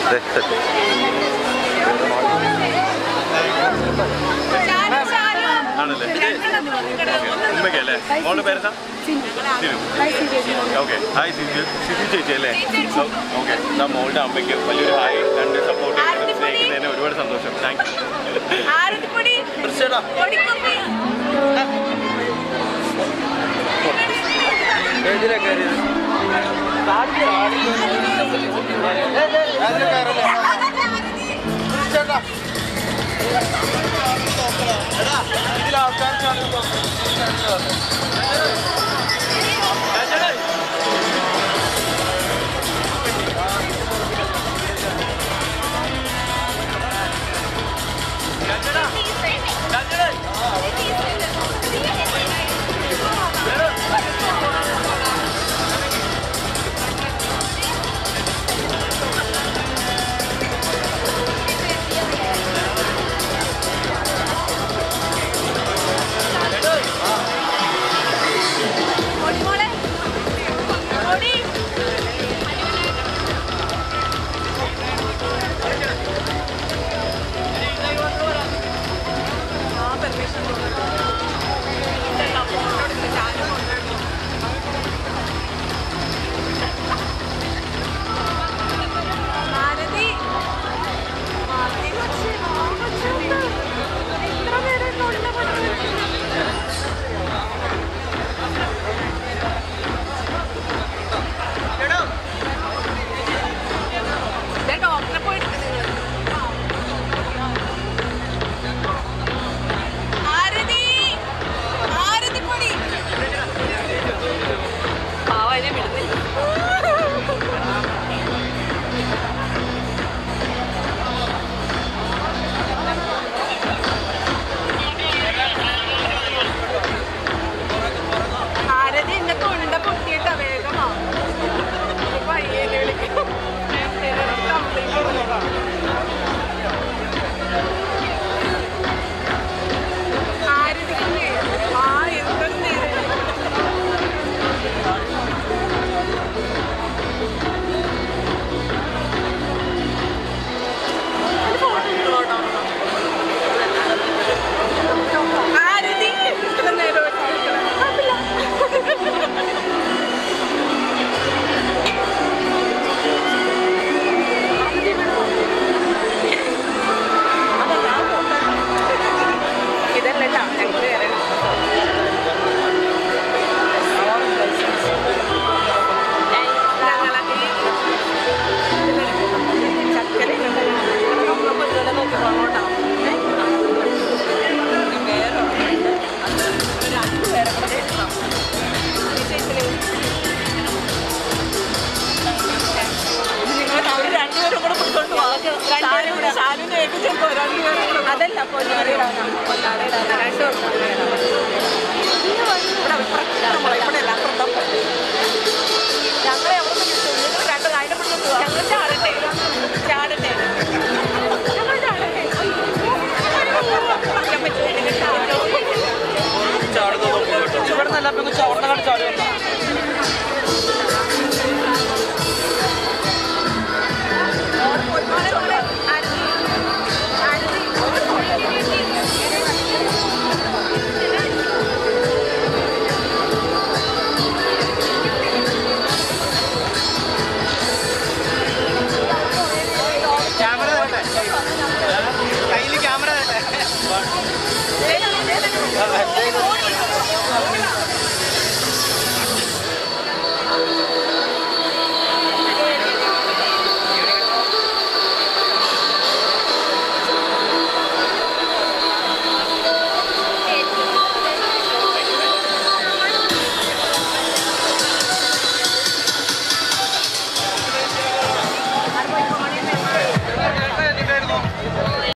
ദേ, set. ആണല്ലേ ഉമ്മയ്ക്കല്ലേ മോളുടെ പേരെന്താ ഓക്കെ ഹായ് സിജു സിജു ചേച്ചി അല്ലേ ഓക്കെ എന്നാ മോളുടെ അമ്മയ്ക്ക് വലിയൊരു ഹായ് രണ്ട് സപ്പോർട്ട് ചെയ്യുന്നതിന് സ്നേഹിക്കുന്നതിന് ഒരുപാട് സന്തോഷം താങ്ക് യു ആരതിപ്പൊടി പൊടിക്കുപ്പി പൊടി മോളെ പൊടി ഭാരതി മാറ്റി വെച്ച് വാങ്ങിച്ചു എത്ര പേരെ കൊണ്ട ഞാൻ ഡോക്ടറെ പോയിട്ട് ആരതി ആരതി പൊടി പാവനെ വിടുന്നില്ല ആരതി എന്നെ തൊണ്ട പൊട്ടിയിട്ട വേഗമാ പയ്യേനെ വിളിക്കും ആരതിക്ക് ആ എന്തെന്ന് ആരതി ഇത്ര നേരം ഇതല്ല കേട്ടോ ഞങ്ങൾ വേറെ അതല്ല പൊന്നാടിയിടാനാ പൊന്നാടിയിടാനാ ഞങ്ങളെ എവിടെ കിട്ടും നിങ്ങൾ രണ്ട് കാര്യം പിടിച്ചോണ്ട് പോവാ ഞങ്ങൾ ചാടട്ടെ ചാടട്ടെ ഞങ്ങൾ ചാടട്ടെ പറയാൻ പറ്റില്ല നിങ്ങൾ ചാടോ ഇവിടെ നല്ല ചവർണ്ണ കണ്ട് ചാടുക